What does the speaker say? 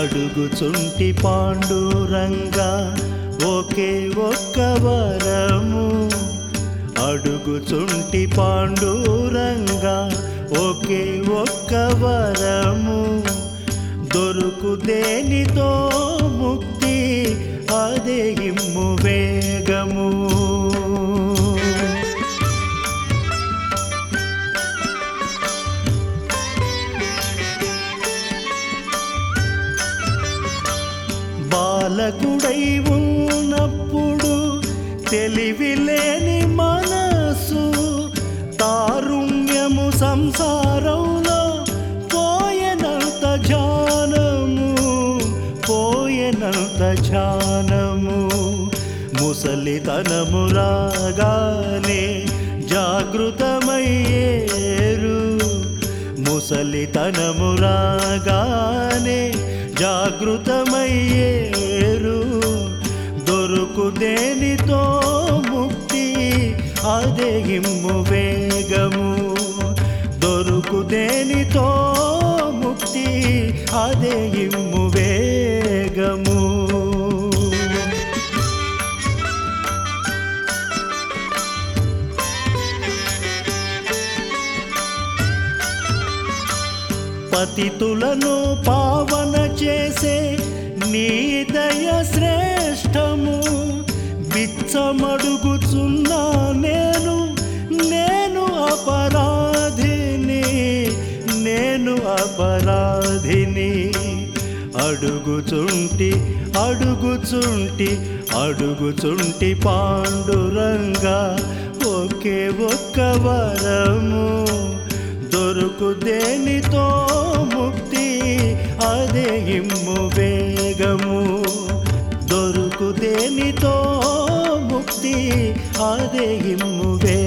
అడుగుచుంటి పాండురంగా ఒకే ఒక్క వరము అడుగుచుంటి పాండురంగా ఒకే ఒక్క వరము దొరుకు దేనితో ముక్తి అదే ఇమ్ము వేగము బాలకుడై ఉన్నప్పుడు తెలివిలేని మనసు తారుణ్యము సంసారంలో పోయనంత ధ్యానము పోయనంత ధ్యానము ముసలితనము రాగానే జాగృతమయ్యేరు ముసలితనము రాగానే జాగృతమయ్యేరు దొరుకు దేనితో ముక్తి అదే ఇమ్ము వేగము దొరుకు దేనితో ముక్తి అదే ఇమ్ము వేగము పతితులను పావన చేసే నీ దయ శ్రేష్టము బిచ్చమడుగుచున్నా నేను నేను అపరాధిని నేను అపరాధిని అడుగుచుంటి అడుగుచుంటి అడుగుచుంటి పాండురంగా ఒకే ఒక్క వరము దొరుకు దేనితో ముక్తి అదే ఇమ్ము వేగము దొరుకు దేనితో ముక్తి అదే ఇమ్ము వేగము